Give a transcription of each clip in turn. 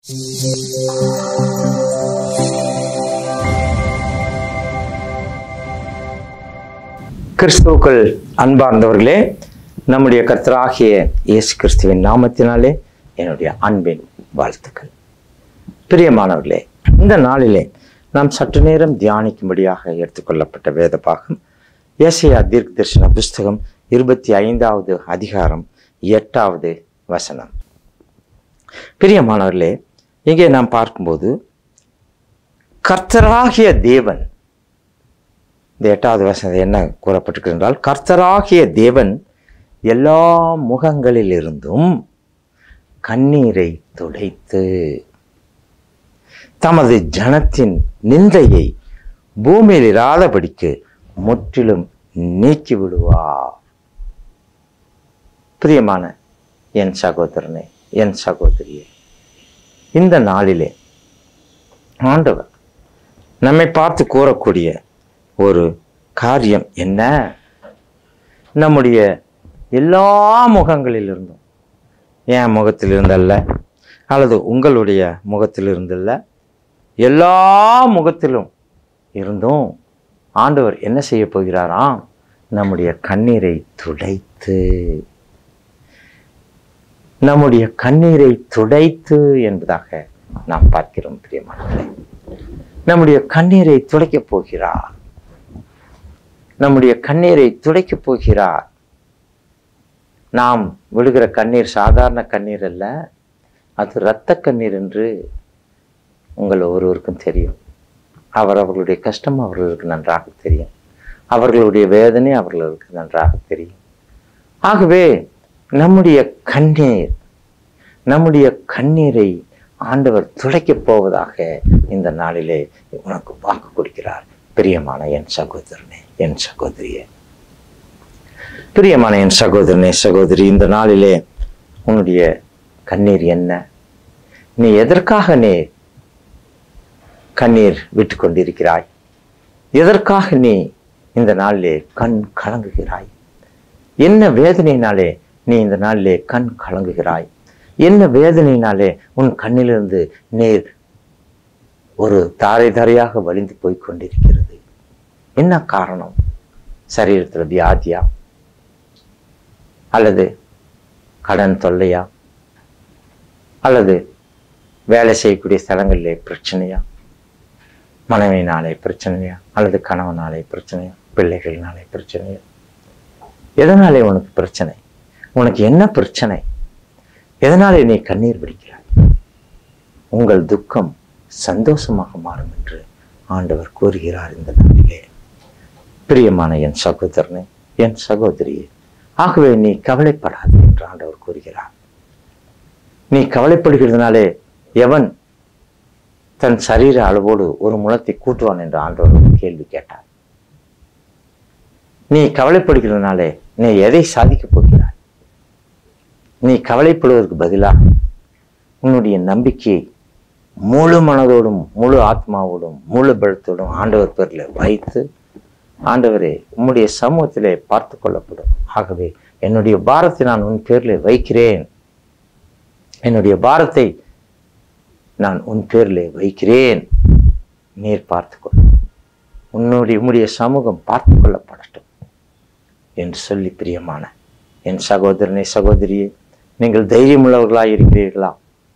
கிறிஸ்துவுக்குள் அன்பார்ந்தவர்களே நம்முடைய கர்த்தராகிய இயேசு கிறிஸ்துவின் நாமத்தினாலே என்னுடைய அன்பின் வாழ்த்துக்கள் பிரியமானவர்களே இந்த நாளிலே நாம் சற்று நேரம் தியானிக்கும்படியாக எடுத்துக்கொள்ளப்பட்ட வேத பாகம் ஏசையா தீர்க்க தரிசன புஸ்தகம் இருபத்தி ஐந்தாவது அதிகாரம் எட்டாவது வசனம் பிரியமானவர்களே இங்கே நாம் பார்க்கும்போது கர்த்தராகிய தேவன் இந்த எட்டாவது வசனம் என்ன கூறப்பட்டிருக்கு என்றால் கர்த்தராகிய தேவன் எல்லா முகங்களிலிருந்தும் கண்ணீரை துடைத்து தமது ஜனத்தின் நிந்தையை பூமியில் இராதபடிக்கு முற்றிலும் நீக்கி விடுவார் பிரியமான என் சகோதரனே என் சகோதரியே இந்த நாளிலே ஆண்டவர் நம்மை பார்த்து கூறக்கூடிய ஒரு காரியம் என்ன நம்முடைய எல்லா முகங்களிலிருந்தும் என் முகத்திலிருந்தல்ல அல்லது உங்களுடைய முகத்திலிருந்தல்ல எல்லா முகத்திலும் இருந்தும் ஆண்டவர் என்ன செய்ய போகிறாராம் நம்முடைய கண்ணீரை துடைத்து நம்முடைய கண்ணீரை துடைத்து என்பதாக நாம் பார்க்கிறோம் பிரியமானவர்களே நம்முடைய கண்ணீரை துடைக்கப் போகிறார் நம்முடைய கண்ணீரை துடைக்கப் போகிறார் நாம் விடுகிற கண்ணீர் சாதாரண கண்ணீர் அல்ல அது இரத்த கண்ணீர் என்று உங்கள் ஒருவருக்கும் தெரியும் அவர் அவர்களுடைய கஷ்டம் அவர்களுக்கு நன்றாக தெரியும் அவர்களுடைய வேதனை அவர்களுக்கு நன்றாக தெரியும் ஆகவே நம்முடைய கண்ணீர் நம்முடைய கண்ணீரை ஆண்டவர் துடைக்கப் போவதாக இந்த நாளிலே உனக்கு வாக்கு கொடுக்கிறார் பிரியமான என் சகோதரனே என் சகோதரியே பிரியமான என் சகோதரனே சகோதரி இந்த நாளிலே உன்னுடைய கண்ணீர் என்ன நீ எதற்காக நீ கண்ணீர் விட்டு கொண்டிருக்கிறாய் எதற்காக நீ இந்த நாளிலே கண் கலங்குகிறாய் என்ன வேதனையினாலே நீ இந்த நாளிலே கண் கலங்குகிறாய் என்ன வேதனையினாலே உன் கண்ணிலிருந்து நீர் ஒரு தாரை தாரையாக வலிந்து போய் கொண்டிருக்கிறது என்ன காரணம் சரீரத்தில் வியாதியா அல்லது கடன் தொல்லையா அல்லது வேலை செய்யக்கூடிய ஸ்தலங்களிலே பிரச்சனையா மனைவினாலே பிரச்சனையா அல்லது கணவனாலே பிரச்சனையா பிள்ளைகளினாலே பிரச்சனையா எதனாலே உனக்கு பிரச்சனை உனக்கு என்ன பிரச்சனை எதனாலே நீ கண்ணீர் விடுக்கிறாய் உங்கள் துக்கம் சந்தோஷமாக மாறும் என்று ஆண்டவர் கூறுகிறார் இந்த நாளிலே பிரியமான என் சகோதரனே என் சகோதரியே ஆகவே நீ கவலைப்படாது என்று ஆண்டவர் கூறுகிறார் நீ கவலைப்படுகிறதுனாலே எவன் தன் சரீர அளவோடு ஒரு முளத்தை கூட்டுவான் என்று ஆண்டவர் கேள்வி கேட்டார் நீ கவலைப்படுகிறதுனாலே நீ எதை சாதிக்கப் போகிறாய் நீ கவலைப்படுவதற்கு பதிலாக உன்னுடைய நம்பிக்கையை முழு மனதோடும் முழு ஆத்மாவோடும் முழு பலத்தோடும் ஆண்டவர் பேரில் வைத்து ஆண்டவரே உம்முடைய சமூகத்திலே பார்த்து கொள்ளப்படும் ஆகவே என்னுடைய பாரத்தை நான் உன் பேரில் வைக்கிறேன் என்னுடைய பாரத்தை நான் உன் பேரில் வைக்கிறேன் நீர் பார்த்துக்கொள் உன்னுடைய உம்முடைய சமூகம் பார்த்து கொள்ளப்படட்டும் என்று சொல்லி பிரியமான என் சகோதரனை சகோதரியே நீங்கள் தைரியமுள்ளவர்களாக இருக்கிறீர்களா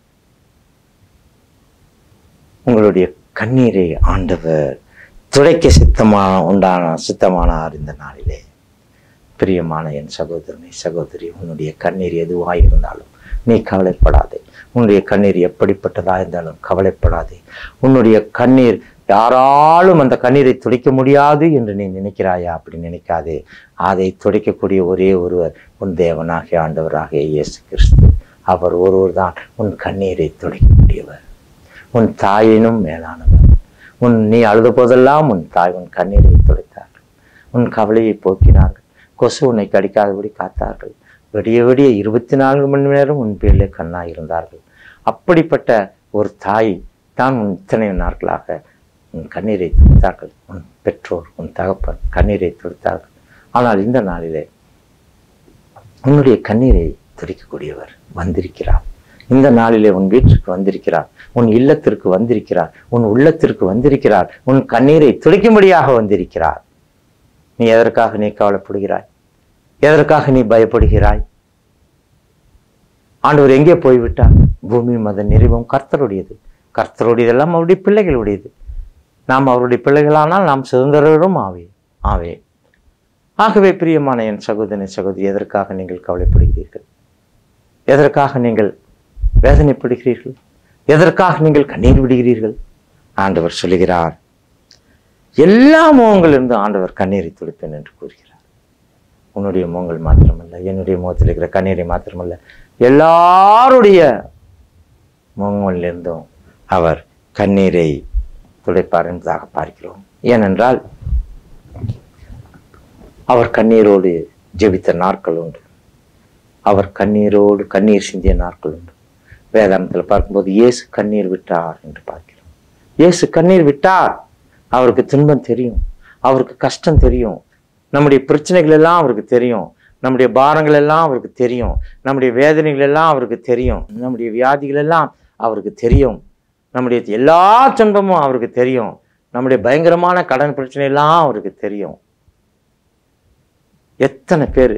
உங்களுடைய கண்ணீரை ஆண்டவர் துடைக்க சித்தமான உண்டான சித்தமானார் இந்த நாளிலே பிரியமான என் சகோதரனை சகோதரி உன்னுடைய கண்ணீர் எதுவாக இருந்தாலும் நீ கவலைப்படாதே உன்னுடைய கண்ணீர் எப்படிப்பட்டதா இருந்தாலும் கவலைப்படாதே உன்னுடைய கண்ணீர் யாராலும் அந்த கண்ணீரை துடைக்க முடியாது என்று நீ நினைக்கிறாயா அப்படி நினைக்காதே அதை துடைக்கக்கூடிய ஒரே ஒருவர் உன் தேவனாகிய ஆண்டவராகிய இயேசு கிறிஸ்து அவர் ஒருவர் தான் உன் கண்ணீரை துடைக்கக்கூடியவர் உன் தாயினும் மேலானவர் உன் நீ அழுத போதெல்லாம் உன் தாய் உன் கண்ணீரை துடைத்தார்கள் உன் கவலையை போக்கினார்கள் கொசு உன்னை கடிக்காதபடி காத்தார்கள் விடிய விடிய இருபத்தி நான்கு மணி நேரம் உன் பேரிலே கண்ணா இருந்தார்கள் அப்படிப்பட்ட ஒரு தாய் தான் உன் இத்தனை நாட்களாக உன் கண்ணீரை துடைத்தார்கள் உன் பெற்றோர் உன் தகப்பன் கண்ணீரை துடைத்தார்கள் ஆனால் இந்த நாளிலே உன்னுடைய கண்ணீரை துடைக்கக்கூடியவர் வந்திருக்கிறார் இந்த நாளிலே உன் வீட்டிற்கு வந்திருக்கிறார் உன் இல்லத்திற்கு வந்திருக்கிறார் உன் உள்ளத்திற்கு வந்திருக்கிறார் உன் கண்ணீரை துடைக்கும்படியாக வந்திருக்கிறார் நீ எதற்காக நீ கவலைப்படுகிறாய் எதற்காக நீ பயப்படுகிறாய் ஆண்டவர் எங்கே போய்விட்டார் பூமி மத நிறைவும் கர்த்தருடையது கர்த்தருடையதெல்லாம் அவருடைய பிள்ளைகளுடையது நாம் அவருடைய பிள்ளைகளானால் நாம் சுதந்திரரும் ஆவே ஆவே ஆகவே பிரியமான என் சகோதரனை சகோதரி எதற்காக நீங்கள் கவலைப்படுகிறீர்கள் எதற்காக நீங்கள் வேதனைப்படுகிறீர்கள் எதற்காக நீங்கள் கண்ணீர் விடுகிறீர்கள் ஆண்டவர் சொல்லுகிறார் எல்லா முகங்களிலிருந்து ஆண்டவர் கண்ணீரை துடிப்பேன் என்று கூறுகிறார் உன்னுடைய முகங்கள் மாத்திரமல்ல என்னுடைய முகத்தில் இருக்கிற கண்ணீரை மாத்திரமல்ல எல்லாருடைய முகங்களிலிருந்தும் அவர் கண்ணீரை துடைப்பார் என்பதாக பார்க்கிறோம் ஏனென்றால் அவர் கண்ணீரோடு ஜெபித்த நாட்கள் உண்டு அவர் கண்ணீரோடு கண்ணீர் சிந்திய நாட்கள் உண்டு வேதாந்தத்தில் பார்க்கும்போது இயேசு கண்ணீர் விட்டார் என்று பார்க்கிறோம் இயேசு கண்ணீர் விட்டார் அவருக்கு துன்பம் தெரியும் அவருக்கு கஷ்டம் தெரியும் நம்முடைய பிரச்சனைகள் எல்லாம் அவருக்கு தெரியும் நம்முடைய பாரங்கள் எல்லாம் அவருக்கு தெரியும் நம்முடைய வேதனைகள் எல்லாம் அவருக்கு தெரியும் நம்முடைய வியாதிகள் எல்லாம் அவருக்கு தெரியும் நம்முடைய எல்லா துன்பமும் அவருக்கு தெரியும் நம்முடைய பயங்கரமான கடன் பிரச்சனை எல்லாம் அவருக்கு தெரியும் எத்தனை பேர்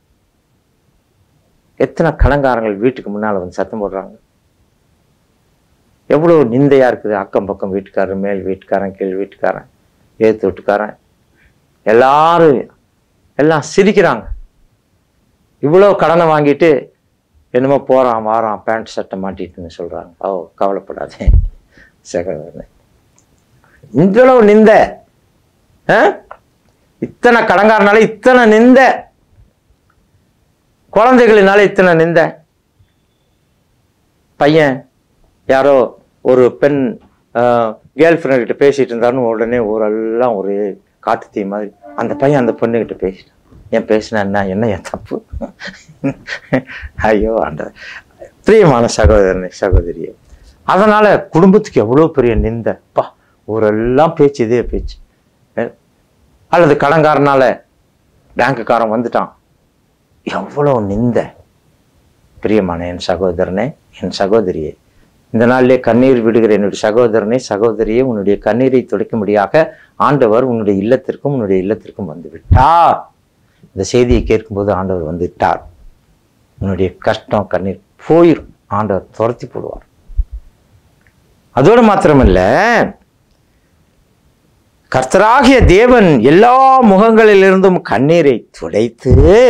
எத்தனை கடன்காரங்கள் வீட்டுக்கு முன்னால வந்து சத்தம் போடுறாங்க எவ்வளவு நிந்தையா இருக்குது அக்கம் பக்கம் வீட்டுக்காரன் மேல் வீட்டுக்காரன் கீழ் வீட்டுக்காரன் ஏத்து வீட்டுக்காரன் எல்லாரும் எல்லாம் சிரிக்கிறாங்க இவ்வளோ கடனை வாங்கிட்டு என்னமோ போறான் வாரான் பேண்ட் சட்டை மாட்டிட்டுன்னு சொல்றாங்க ஓ கவலைப்படாதே சகோதரனே இவ்வளவு நிந்த ஆ? இத்தனை கடங்காரனால இத்தனை நிந்த குழந்தைகளினால இத்தனை நிந்த பையன் யாரோ ஒரு பெண் கேர்ள் ஃப்ரெண்ட் கிட்ட பேசிட்டு இருந்தாருன்னு உடனே ஊரெல்லாம் ஒரு காட்டு தீ மாதிரி அந்த பையன் அந்த பொண்ணுகிட்ட பேசிட்டான் ஏன் பேசினா என்ன என்ன என் தப்பு ஐயோ அந்த பிரியமான சகோதரனை சகோதரியே அதனால குடும்பத்துக்கு எவ்வளோ பெரிய நிந்த பா ஊரெல்லாம் பேச்சு இதே பேச்சு அஹ் அல்லது கடன்காரனால பேங்குக்காரன் வந்துட்டான் எவ்வளோ நிந்த பிரியமான என் சகோதரனே என் சகோதரியே இந்த நாளிலே கண்ணீர் விடுகிற என்னுடைய சகோதரனே சகோதரியே உன்னுடைய கண்ணீரை துடைக்கும்படியாக ஆண்டவர் உன்னுடைய இல்லத்திற்கும் உன்னுடைய இல்லத்திற்கும் வந்து விட்டார் இந்த செய்தியை கேட்கும்போது ஆண்டவர் வந்து விட்டார் உன்னுடைய கஷ்டம் கண்ணீர் போயிடும் ஆண்டவர் துரத்தி போடுவார் அதோடு மாத்திரமல்ல கர்த்தராகிய தேவன் எல்லா முகங்களிலிருந்தும் கண்ணீரை துடைத்து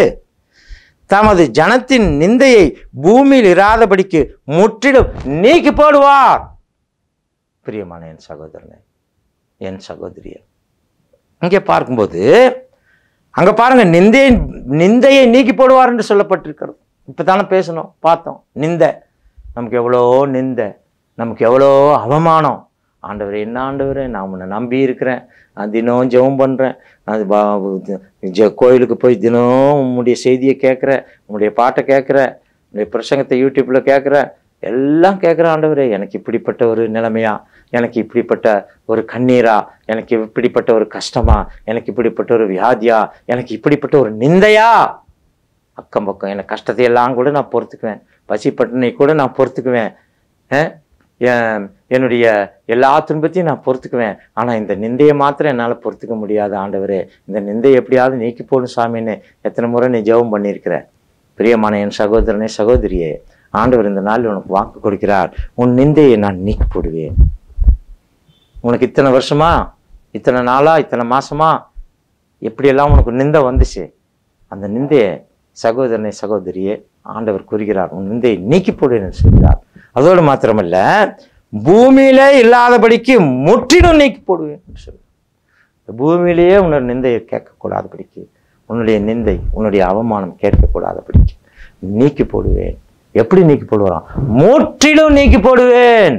தமது ஜனத்தின் நிந்தையை பூமியில் இராதபடிக்கு முற்றிலும் நீக்கி போடுவார் பிரியமான என் சகோதரனே என் சகோதரியே இங்கே பார்க்கும்போது அங்க பாருங்க நிந்தையை நிந்தையை நீக்கி போடுவார் என்று சொல்லப்பட்டிருக்கிறது இப்பதானே பேசணும் பார்த்தோம் நிந்தை நமக்கு எவ்வளோ நிந்தை நமக்கு எவ்வளோ அவமானம் ஆண்டவர் என்ன ஆண்டவர் நான் உன்னை நம்பி இருக்கிறேன் நான் தினம் ஜெபம் பண்ணுறேன் அது பா- ஜெ- கோயிலுக்கு போய் தினம் உன்னுடைய செய்தியை கேட்குறேன் உன்னுடைய பாட்டை கேட்குறேன் உன்னுடைய பிரசங்கத்தை யூடியூப்பில் கேட்குறேன் எல்லாம் கேட்குற ஆண்டவரே எனக்கு இப்படிப்பட்ட ஒரு நிலைமையா எனக்கு இப்படிப்பட்ட ஒரு கண்ணீரா எனக்கு இப்படிப்பட்ட ஒரு கஷ்டமா எனக்கு இப்படிப்பட்ட ஒரு வியாதியா எனக்கு இப்படிப்பட்ட ஒரு நிந்தையா அக்கம் பக்கம் எனக்கு கஷ்டத்தை எல்லாம் கூட நான் பொறுத்துக்குவேன் பசி பட்டினி கூட நான் பொறுத்துக்குவேன் அஹ் என் என்னுடைய எல்லா துன்பத்தையும் நான் பொறுத்துக்குவேன் ஆனால் இந்த நிந்தையை மாத்திரம் என்னால் பொறுத்துக்க முடியாது ஆண்டவரே இந்த நிந்தையை எப்படியாவது நீக்கி போடும் சாமின்னு எத்தனை முறை நீ ஜெபம் பண்ணியிருக்கிற பிரியமான என் சகோதரனே சகோதரியே ஆண்டவர் இந்த நாள் உனக்கு வாக்கு கொடுக்கிறார் உன் நிந்தையை நான் நீக்கி போடுவேன் உனக்கு இத்தனை வருஷமா இத்தனை நாளா இத்தனை மாசமா எப்படியெல்லாம் உனக்கு நிந்தை வந்துச்சு அந்த நிந்தையை சகோதரனை சகோதரியே ஆண்டவர் கூறுகிறார் உன் நிந்தையை நீக்கி போடு என்று சொல்கிறார் அதோடு மாத்திரமல்ல பூமியிலே இல்லாதபடிக்கு முற்றிலும் நீக்கி போடுவேன் என்று சொல்கிறார் இந்த பூமியிலேயே உன்னோட நிந்தையை கேட்கக்கூடாதபடிக்கு உன்னுடைய நிந்தை உன்னுடைய அவமானம் கேட்கக்கூடாதபடிக்கு நீக்கி போடுவேன் எப்படி நீக்கி போடுவாராம் முற்றிலும் நீக்கி போடுவேன்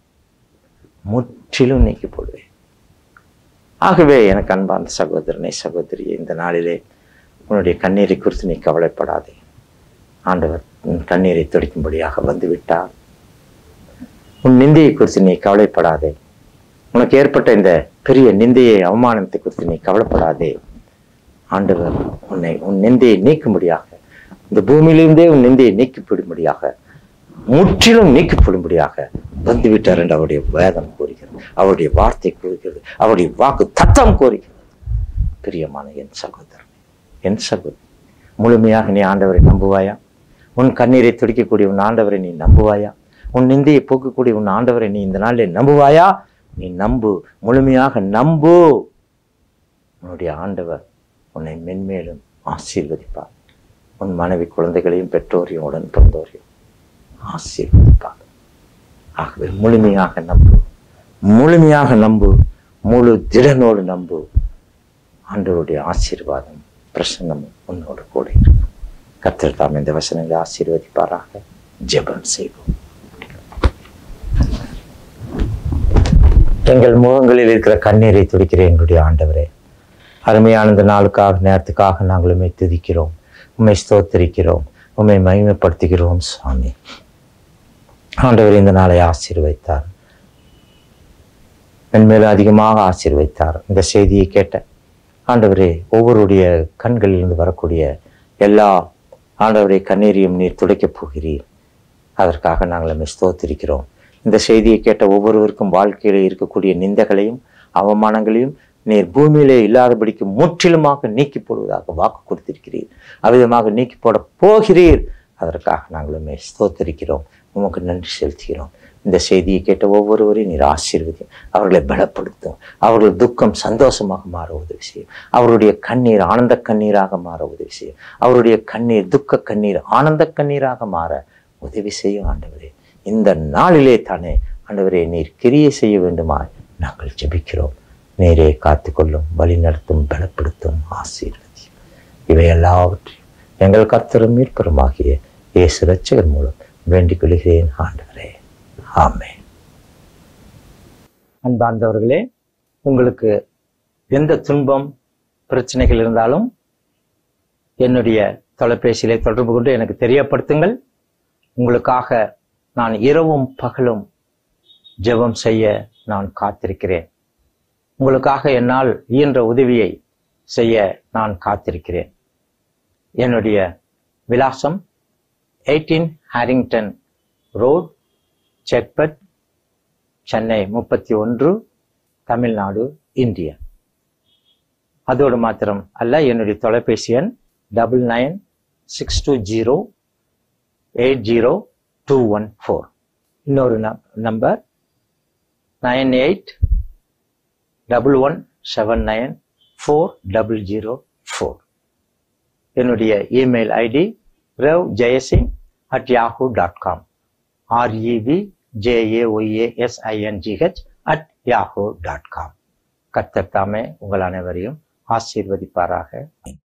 முற்றிலும் நீக்கி போடுவேன் ஆகவே எனக்கு அன்பார்ந்த சகோதரனை சகோதரியே இந்த நாளிலே உன்னுடைய கண்ணீரை குறித்து நீ கவலைப்படாதே ஆண்டவர் உன் கண்ணீரை துடைக்கும்படியாக வந்து விட்டார் உன் நிந்தையை குறித்து நீ கவலைப்படாதே உனக்கு ஏற்பட்ட இந்த பெரிய நிந்தையை அவமானத்தை குறித்து நீ கவலைப்படாதே ஆண்டவர் உன்னை உன் நிந்தையை நீக்கும்படியாக இந்த பூமியிலிருந்தே உன் நிந்தையை நீக்கிவிடும்படியாக முற்றிலும் நீக்கப்படும்படியாக வந்துவிட்டார் என்று அவருடைய வேதம் கூறுகிறது அவருடைய வார்த்தை கூறுகிறது அவருடைய வாக்கு தத்தம் கூறுகிறது பிரியமான என் சகோதரன் என் சகோதரி முழுமையாக நீ ஆண்டவரை நம்புவாயா உன் கண்ணீரை துடிக்கக்கூடிய உன் ஆண்டவரை நீ நம்புவாயா உன் நிந்தையை போக்கக்கூடிய உன் ஆண்டவரை நீ இந்த நாளில் நம்புவாயா நீ நம்பு முழுமையாக நம்பு உன்னுடைய ஆண்டவர் உன்னை மென்மேலும் ஆசீர்வதிப்பார் உன் மனைவி குழந்தைகளையும் பெற்றோரையும் உடன் பிறந்தோரையும் ஆசீர்வதிப்பார் ஆகவே முழுமையாக நம்பு முழுமையாக நம்பு முழு திடனோடு நம்பு ஆண்டவருடைய ஆசீர்வாதம் பிரசன்னமும் உன்னோடு கூட இருக்கும் கர்த்தர் தாம் இந்த வசனங்களை ஆசீர்வதிப்பாராக ஜெபம் செய்வோம் எங்கள் முகங்களில் இருக்கிற கண்ணீரை துடிக்கிற எங்களுடைய ஆண்டவரே அருமையான இந்த நாளுக்காக நேரத்துக்காக நாங்கள் உண்மை துதிக்கிறோம் உண்மை ஸ்தோத்தரிக்கிறோம் உண்மை மகிமைப்படுத்துகிறோம் சுவாமி ஆண்டவர் இந்த நாளை ஆசீர்வைத்தார் மென்மேலும் அதிகமாக ஆசீர்வைத்தார் இந்த செய்தியை கேட்ட ஆண்டவரே ஒவ்வொருடைய கண்களிலிருந்து வரக்கூடிய எல்லா ஆண்டவரை கண்ணீரையும் நீர் துடைக்கப் போகிறீர் அதற்காக நாங்கள் நம்மை ஸ்தோத்திரிக்கிறோம் இந்த செய்தியை கேட்ட ஒவ்வொருவருக்கும் வாழ்க்கையில இருக்கக்கூடிய நிந்தைகளையும் அவமானங்களையும் நீர் பூமியிலே இல்லாதபடிக்கு முற்றிலுமாக நீக்கி போடுவதாக வாக்கு கொடுத்திருக்கிறீர் அவ்விதமாக நீக்கி போட போகிறீர் அதற்காக நாங்கள் உண்மை ஸ்தோத்தரிக்கிறோம் உமக்கு நன்றி செலுத்துகிறோம் இந்த செய்தியை கேட்ட ஒவ்வொருவரையும் நீர் ஆசீர்வதியும் அவர்களை பலப்படுத்தும் அவர்கள் துக்கம் சந்தோஷமாக மாற உதவி செய்யும் அவருடைய கண்ணீர் ஆனந்த கண்ணீராக மாற உதவி செய்யும் அவருடைய கண்ணீர் துக்க கண்ணீர் ஆனந்த கண்ணீராக மாற உதவி செய்யும் ஆண்டவரே இந்த நாளிலே தானே ஆண்டவரே நீர் கிரியை செய்ய வேண்டுமாய் நாங்கள் ஜெபிக்கிறோம் நீரே காத்துக்கொள்ளும் வழி நடத்தும் பலப்படுத்தும் ஆசீர்வதி இவை எல்லாவற்றையும் எங்கள் கர்த்தரும் மீட்பருமாகிய இயேசு ரட்சகர் மூலம் வேண்டிக் கொள்கிறேன் ஆண்டவரே ஆமே அன்பார்ந்தவர்களே உங்களுக்கு எந்த துன்பம் பிரச்சனைகள் இருந்தாலும் என்னுடைய தொலைபேசியிலே தொடர்பு கொண்டு எனக்கு தெரியப்படுத்துங்கள் உங்களுக்காக நான் இரவும் பகலும் ஜெபம் செய்ய நான் காத்திருக்கிறேன் உங்களுக்காக என்னால் இயன்ற உதவியை செய்ய நான் காத்திருக்கிறேன் என்னுடைய விலாசம் eighteen Harrington road Chetpet Chennai முப்பத்தி ஒன்று தமிழ்நாடு இந்தியா அதோடு மாத்திரம் அல்ல என்னுடைய தொலைபேசி எண் double nine six two zero eight zero two one four இன்னொரு number nine eight double one seven nine four double zero four என்னுடைய email ID ரவ் Jayasingh at Yahoo dot com REV JAYASINGH at Yahoo dot com கர்த்தர் தாமே உங்கள் அனைவரையும் ஆசீர்வதிப்பாராக